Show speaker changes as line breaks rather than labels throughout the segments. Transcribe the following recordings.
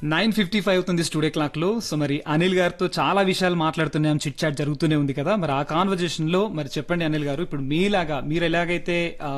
Nine fifty five అవుతుంది studio clock లో so మరి అనిల్ గారితో చాలా విషయాలు మాట్లాడుతున్నాం చిట్ చాట్ జరుగుతూనే ఉంది కదా మరి ఆ కాన్వర్జేషన్ లో మరి చెప్పండి అనిల్ గారు ఇప్పుడు మీలాగా మీరు ఎలాగైతే ఆ,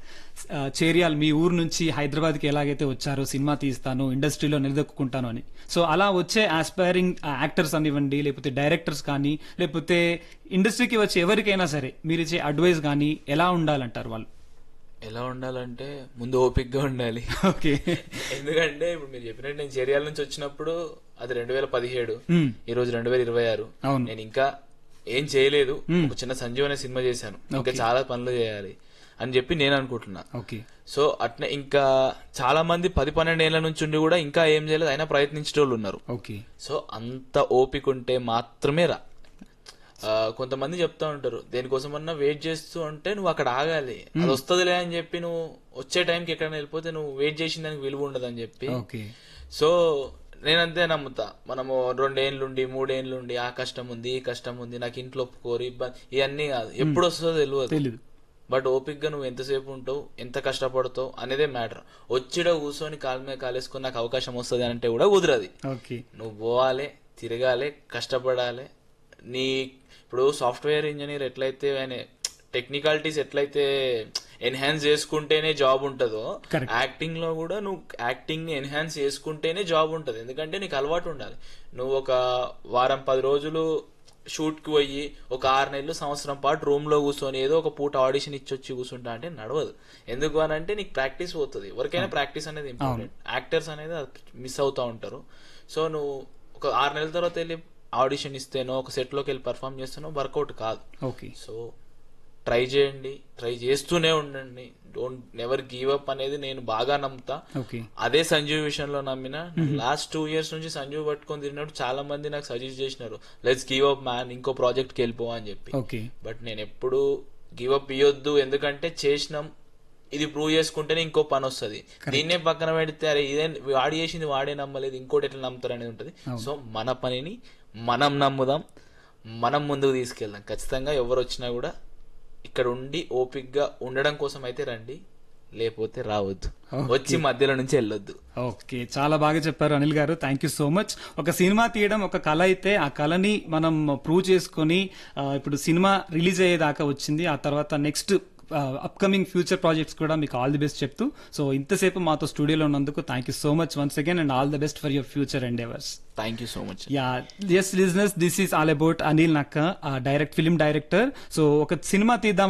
ఆ, చేరియాల్ మీ ఊరు నుంచి హైదరాబాద్ కి ఎలాగైతే వచ్చారో సినిమా తీస్తాను ఇండస్ట్రీలో నిలదొక్కుంటాను అని సో అలా వచ్చే ఆస్పైరింగ్ యాక్టర్స్ అనివ్వండి లేకపోతే డైరెక్టర్స్ కానీ లేకపోతే ఇండస్ట్రీకి వచ్చే ఎవరికైనా సరే మీరు ఇచ్చే అడ్వైస్ కానీ ఎలా ఉండాలంటారు వాళ్ళు
ఎలా ఉండాలంటే ముందు ఓపిక్గా ఉండాలి
ఓకే
ఎందుకంటే ఇప్పుడు మీరు చెప్పినట్టు నేను చేరియాల నుంచి వచ్చినప్పుడు అది రెండు వేల పదిహేడు
మ్మ్.
ఈ రోజు రెండు వేల ఇరవై ఆరు
అవును.
నేను ఇంకా ఏం చేయలేదు ఒక చిన్న సంజీవ్ అనే సినిమా చేశాను ఇంకా చాలా పనులు చేయాలి అని చెప్పి నేను అనుకుంటున్నా
ఓకే
సో అట్నే ఇంకా చాలా మంది పది పన్నెండు ఏళ్ల నుంచి ఉండి కూడా ఇంకా ఏం చేయలేదు అయినా ప్రయత్నించేటోళ్ళు ఉన్నారు
ఓకే
సో అంత ఓపిక ఉంటే మాత్రమే రా ఆ, కొంతమంది చెప్తా ఉంటారు దేనికోసమన్నా వెయిట్ చేస్తూ ఉంటే నువ్వు అక్కడ ఆగాలి అది వస్తుందిలే అని చెప్పి నువ్వు వచ్చే టైంకి ఎక్కడైనా వెళ్ళిపోతే నువ్వు వెయిట్ చేసిన దానికి విలువ ఉండదు అని చెప్పి
ఓకే
సో నేను అంతే నమ్ముతా మనము రెండేళ్ళుండి మూడేళ్ళుండి ఆ కష్టం ఉంది ఈ కష్టం ఉంది నాకు ఇంట్లో ఒప్పుకోరు ఇబ్బంది ఇవన్నీ కాదు ఎప్పుడు వస్తుందో తెలియదు
తెలీదు
బట్ ఓపిక్గా నువ్వు ఎంతసేపు ఉంటావు ఎంత కష్టపడతావు అనేదే మ్యాటర్ వచ్చిడ కూర్చొని కాలు మీద కాలేసుకొని నాకు అవకాశం వస్తుంది అంటే కూడా కుదరది
ఓకే
నువ్వు పోవాలి తిరగాలి కష్టపడాలి నీ ఇప్పుడు సాఫ్ట్వేర్ ఇంజనీర్ ఎట్లయితే ఆయన టెక్నికాలిటీస్ ఎట్లయితే ఎన్హాన్స్ చేసుకుంటేనే జాబ్ ఉంటుందో
Correct.
యాక్టింగ్ లో కూడా నువ్వు యాక్టింగ్ ని ఎన్హాన్స్ చేసుకుంటేనే జాబ్ ఉంటుంది ఎందుకంటే నీకు అలవాటు ఉండాలి నువ్వు ఒక వారం పది రోజులు షూట్ కి పోయి ఒక ఆరు నెలలు సంవత్సరం పాటు రూమ్ లో కూర్చొని ఏదో ఒక పూట ఆడిషన్ ఇచ్చొచ్చి కూర్చుంటా అంటే నడవదు ఎందుకు అని అంటే నీకు ప్రాక్టీస్ పోతుంది ఎవరికైనా ప్రాక్టీస్ అనేది ఇంపార్టెంట్ యాక్టర్స్ అనేది మిస్ అవుతా ఉంటారు సో నువ్వు ఒక ఆరు నెలల తర్వాత వెళ్ళి ఆడిషన్ ఇస్తేనో ఒక సెట్ లోకి వెళ్ళి పర్ఫామ్ చేస్తేనో వర్కౌట్ కాదు
ఓకే
సో ట్రై చేయండి ట్రై చేస్తూనే ఉండండి డోంట్ నెవర్ గివ్ అప్ అనేది నేను బాగా నమ్ముతా
ఓకే
అదే సంజీవ్ విషయంలో నమ్మిన లాస్ట్ టూ ఇయర్స్ నుంచి సంజీవ్ పట్టుకొని తిరిగినప్పుడు చాలా మంది నాకు సజెస్ట్ చేసినారు లెట్స్ గివ్ అప్ మ్యాన్ ఇంకో ప్రాజెక్ట్ కి వెళ్ళిపో అని చెప్పి
ఓకే
బట్ నేను ఎప్పుడు గివ్ అప్ ఇవ్వద్దు ఎందుకంటే చేసినాం ఇది ప్రూవ్ చేసుకుంటేనే ఇంకో పని వస్తుంది దీన్నే పక్కన పెడితే అరే ఇదే వాడి చేసింది వాడే నమ్మలేదు ఇంకోటి ఎట్లా నమ్ముతారు అనేది ఉంటుంది సో మన పనిని మనం నమ్ముదాం మనం ముందుకు తీసుకెళ్దాం ఖచ్చితంగా ఎవరు వచ్చినా కూడా ఇక్కడ ఉండి ఓపిక్ గా ఉండడం కోసం అయితే రండి లేకపోతే రావద్దు వచ్చి మధ్యలో నుంచి వెళ్ళొద్దు
ఓకే చాలా బాగా చెప్పారు అనిల్ గారు థ్యాంక్ యూ సో మచ్ ఒక సినిమా తీయడం ఒక కళ అయితే ఆ కళని మనం ప్రూవ్ చేసుకొని ఆ, ఇప్పుడు సినిమా రిలీజ్ అయ్యేదాకా వచ్చింది ఆ తర్వాత నెక్స్ట్ అప్కమింగ్ ఫ్యూచర్ ప్రాజెక్ట్స్ కూడా మీకు ఆల్ ది బెస్ట్ చెప్తూ సో ఇంతసేపు మాతో స్టూడియోలో ఉన్నందుకు thank you so much once again and all the best for your future endeavours
thank you so much
yeah yes listeners this is all about Anil Nakka direct film director so ఒక cinema తీద్దాం